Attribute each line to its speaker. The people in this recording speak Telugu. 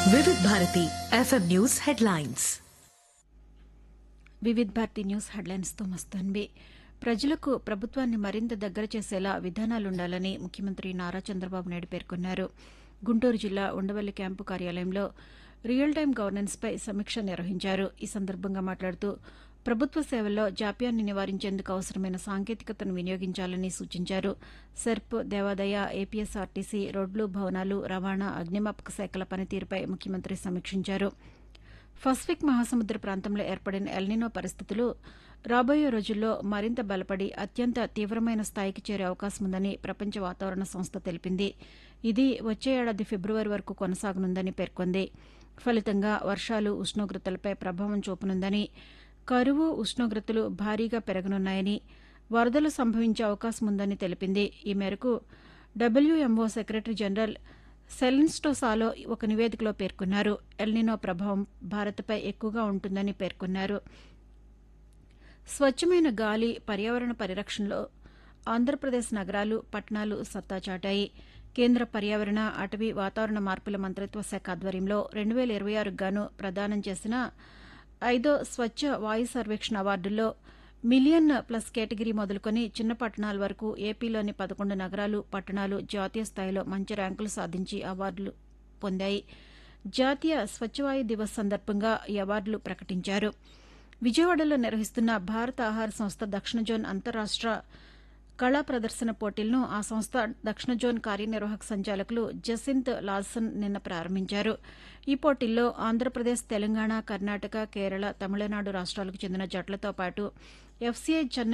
Speaker 1: వివిధ Bharati FM news headlines
Speaker 2: Vividh Bharati news హెడ్లైన్స్తో మస్తాన్వి ప్రజలకు ప్రభుత్వాన్ని మరింత దగ్గర చేసేలా విధానాలుండాలని ముఖ్యమంత్రి నారా చంద్రబాబు నాయుడు పేర్కొన్నారు గుంటూరు జిల్లా ఉండవల్లి క్యాంపు కార్యాలయంలో రియల్ టైం గవర్నెన్స్పై సమీక్ష నిర్వహించారు ఈ సందర్భంగా మాట్లాడుతూ ప్రభుత్వ సేవల్లో జాప్యాన్ని నివారించేందుకు అవసరమైన సాంకేతికతను వినియోగించాలని సూచించారు సెర్ప్ దేవాదాయ ఏపీఎస్ఆర్టీసీ రోడ్లు భవనాలు రవాణా అగ్నిమాపక శాఖల పనితీరుపై ముఖ్యమంత్రి సమీక్షించారు పసిఫిక్ మహాసముద్ర ప్రాంతంలో ఏర్పడిన ఎల్నినో పరిస్థితులు రాబోయే రోజుల్లో మరింత బలపడి అత్యంత తీవ్రమైన స్థాయికి చేరే అవకాశం ఉందని ప్రపంచ వాతావరణ సంస్థ తెలిపింది ఇది వచ్చే ఏడాది ఫిబ్రవరి వరకు కొనసాగనుందని పేర్కొంది ఫలితంగా వర్షాలు ఉష్ణోగ్రతలపై ప్రభావం చూపనుందని కరువు ఉష్ణోగ్రతలు భారీగా పెరగనున్నాయని వరదలు సంభవించే అవకాశం ఉందని తెలిపింది ఈ మేరకు డబ్ల్యూఎంఓ సెక్రటరీ జనరల్ సెలిన్స్టోసాలో ఒక నివేదికలో పేర్కొన్నారు ఎల్నినో ప్రభావం భారత్పై ఎక్కువగా ఉంటుందని పేర్కొన్నారు స్వచ్ఛమైన గాలి పర్యావరణ పరిరక్షణలో ఆంధ్రప్రదేశ్ నగరాలు పట్టణాలు సత్తా చాటాయి కేంద్ర పర్యావరణ అటవీ వాతావరణ మార్పుల మంత్రిత్వ శాఖ ఆధ్వర్యంలో రెండు వేల ఇరవై ఆరుకు గాను ప్రదానం చేసిన ఐదో స్వచ్ఛ వాయు సర్వేక్షణ అవార్డుల్లో మిలియన్ ప్లస్ కేటగిరీ మొదలుకొని చిన్న పట్టణాల వరకు ఏపీలోని పదకొండు నగరాలు పట్టణాలు జాతీయ స్థాయిలో మంచి ర్యాంకులు సాధించి అవార్డులు పొందాయి జాతీయ స్వచ్ఛవాయు దివస్ సందర్భంగా ఈ అవార్డులు ప్రకటించారు విజయవాడలో నిర్వహిస్తున్న భారత ఆహార సంస్థ దక్షిణ జోన్ అంతరాష్ట కళా ప్రదర్శన పోటీలను ఆ సంస్థ దక్షిణ జోన్ కార్యనిర్వాహక సంచాలకులు జసింత్ లాల్సన్ నిన్న ప్రారంభించారు ఈ పోటీల్లో ఆంధ్రప్రదేశ్ తెలంగాణ కర్ణాటక కేరళ తమిళనాడు రాష్ట్రాలకు చెందిన జట్లతో పాటు ఎఫ్సీఐ చెన్నై